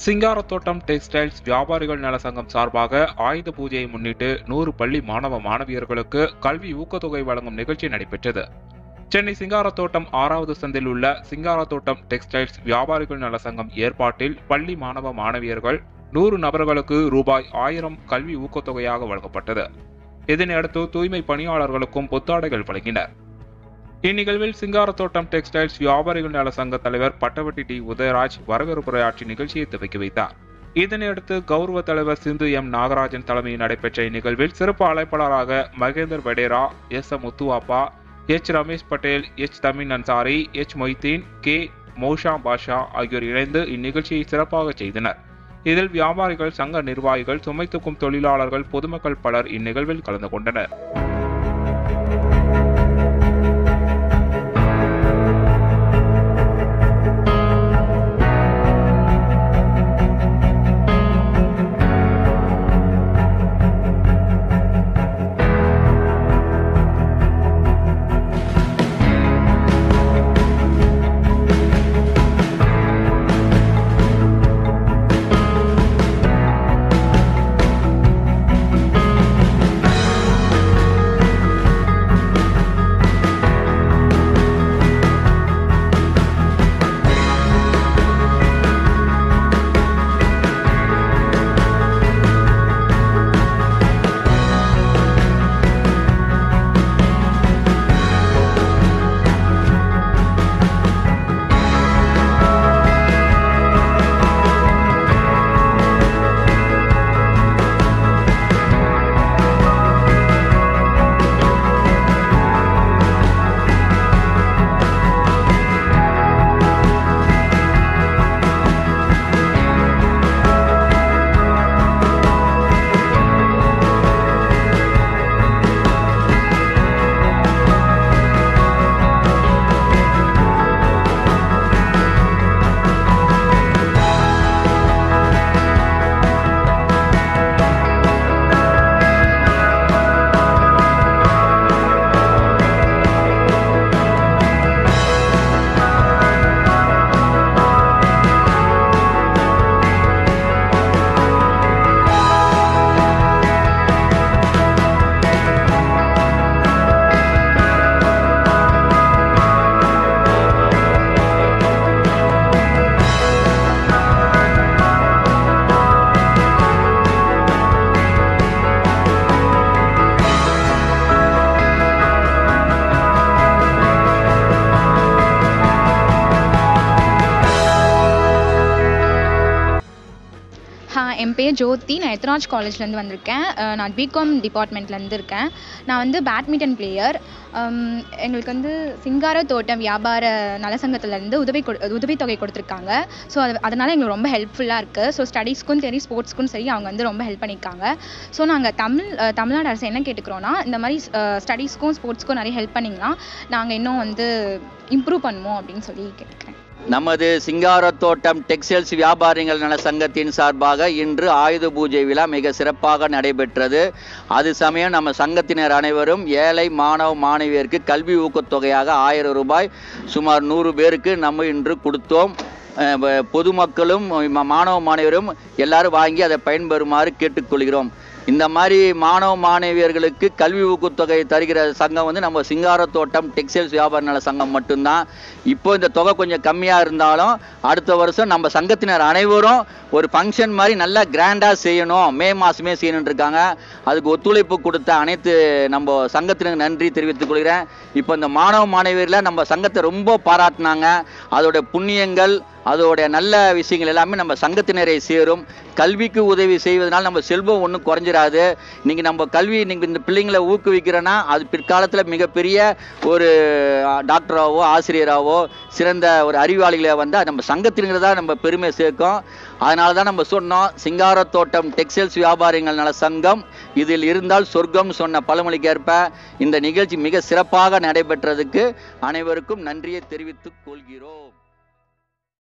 Singarathottam textiles வியாபாரிகள் நல சங்கம் சார்பாக ஆயுத பூஜையை முன்னிட்டு நூறு பள்ளி மாணவ மாணவியர்களுக்கு கல்வி ஊக்கத்தொகை வழங்கும் நிகழ்ச்சி நடைபெற்றது சென்னை சிங்காரத்தோட்டம் ஆறாவது சந்தில் உள்ள சிங்காரத்தோட்டம் டெக்ஸ்டைல்ஸ் வியாபாரிகள் நல சங்கம் ஏற்பாட்டில் பள்ளி மாணவ மாணவியர்கள் நூறு நபர்களுக்கு ரூபாய் ஆயிரம் கல்வி ஊக்கத்தொகையாக வழங்கப்பட்டது இதனையடுத்து தூய்மை பணியாளர்களுக்கும் புத்தாடைகள் வழங்கினர் இந்நிகழ்வில் சிங்காரத்தோட்டம் டெக்ஸ்டைல்ஸ் வியாபாரிகள் நல சங்க தலைவர் பட்டவட்டி டி உதயராஜ் வரவேற்புரையாற்றி நிகழ்ச்சியை துவக்கி வைத்தார் இதனையடுத்து கௌரவ தலைவர் சிந்து எம் நாகராஜன் தலைமையில் நடைபெற்ற இந்நிகழ்வில் சிறப்பு அழைப்பாளராக Mahender Vadera S M Muthuvappa H Ramesh Patel H Thamin Ansari H Moideen K Mosha Basha ஆகியோர் இணைந்து இந்நிகழ்ச்சியை சிறப்பாக செய்தனர் இதில் வியாபாரிகள் சங்க நிர்வாகிகள் சுமை தூக்கும் தொழிலாளர்கள் பொதுமக்கள் பலர் இந்நிகழ்வில் கலந்து கொண்டனர் ஹா என் பேர் ஜோதி நான் எத்ராஜ் காலேஜ்லேருந்து வந்திருக்கேன் அஹ் நான் பிகாம் டிபார்ட்மெண்ட்லேருந்து இருக்கேன் நான் வந்து பேட்மிண்டன் பிளேயர் எங்களுக்கு வந்து சிங்கார தோட்டம் வியாபார நலசங்கத்துலேருந்து உதவி கொடு உதவித்தொகை கொடுத்துருக்காங்க ஸோ அது அதனால் எங்களுக்கு ரொம்ப ஹெல்ப்ஃபுல்லாக இருக்குது ஸோ ஸ்டடீஸ்க்கும் சரி ஸ்போர்ட்ஸ்க்கும் சரி அவங்க வந்து ரொம்ப ஹெல்ப் பண்ணியிருக்காங்க ஸோ நாங்கள் தமிழ் அஹ் தமிழ்நாடு அரசு என்ன கேட்டுக்கிறோன்னா இந்த மாதிரி ஸ்டடீஸ்க்கும் ஸ்போர்ட்ஸ்க்கும் நிறைய ஹெல்ப் பண்ணிங்கன்னா நாங்கள் இன்னும் வந்து இம்ப்ரூவ் பண்ணுவோம் அப்படின்னு சொல்லி கேட்டுக்கிறேன் நமது சிங்காரத்தோட்டம் டெக்ஸ்டைல்ஸ் வியாபாரிகள் நல சங்கத்தின் சார்பாக இன்று ஆயுத பூஜை விழா மிக சிறப்பாக நடைபெற்றது அது சமயம் நம்ம சங்கத்தினர் அனைவரும் ஏழை மாணவ மாணவியருக்கு கல்வி ஊக்கத்தொகையாக ஆயிரம் ரூபாய் சுமார் நூறு பேருக்கு நம்ம இன்று கொடுத்தோம் அஹ் வ- பொதுமக்களும் ம- மாணவ மாணவியரும் எல்லாரும் வாங்கி அதை பயன்பெறுமாறு கேட்டுக்கொள்கிறோம் இந்த மாதிரி மாணவ மாணவியர்களுக்கு கல்வி ஊக்கத்தொகை தருகிற சங்கம் வந்து நம்ம சிங்காரத்தோட்டம் டெக்ஸ்டைல்ஸ் வியாபார நல சங்கம் மட்டும்தான் இப்போ இந்த தொகை கொஞ்சம் கம்மியாக இருந்தாலும் அடுத்த வருஷம் நம்ம சங்கத்தினர் அனைவரும் ஒரு ஃபங்க்ஷன் மாதிரி நல்லா கிராண்டாக செய்யணும் மே மாதமே செய்யணும்னு இருக்காங்க அதுக்கு ஒத்துழைப்பு கொடுத்த அனைத்து நம்ம சங்கத்தினருக்கு நன்றி தெரிவித்துக் கொள்கிறேன் இப்போ இந்த மாணவ மாணவியரில் நம்ம சங்கத்தை ரொம்ப பாராட்டினாங்க அதோட புண்ணியங்கள் அதோடைய நல்ல விஷயங்கள் எல்லாமே நம்ம சங்கத்தினரை சேரும் கல்விக்கு உதவி செய்வதனால் நம்ம செல்வம் ஒன்றும் குறைஞ்சிராது நீங்கள் நம்ம கல்வி நீங்கள் இந்த பிள்ளைங்களை ஊக்குவிக்கிறோன்னா அது பிற்காலத்தில் மிகப்பெரிய ஒரு ஆ, டாக்டராகவோ ஆசிரியராகவோ சிறந்த ஒரு அறிவாளிகளை வந்தால் நம்ம சங்கத்தினங்கிறதா நம்ம பெருமை சேர்க்கும் அதனால தான் நம்ம சொன்னோம் சிங்காரத்தோட்டம் டெக்ஸ்டைல்ஸ் வியாபாரிகள் நல சங்கம் இதில் இருந்தால் சொர்க்கம் சொன்ன பழமொழிக்கேற்ப இந்த நிகழ்ச்சி மிக சிறப்பாக நடைபெற்றதுக்கு அனைவருக்கும் நன்றியை தெரிவித்துக் கொள்கிறோம்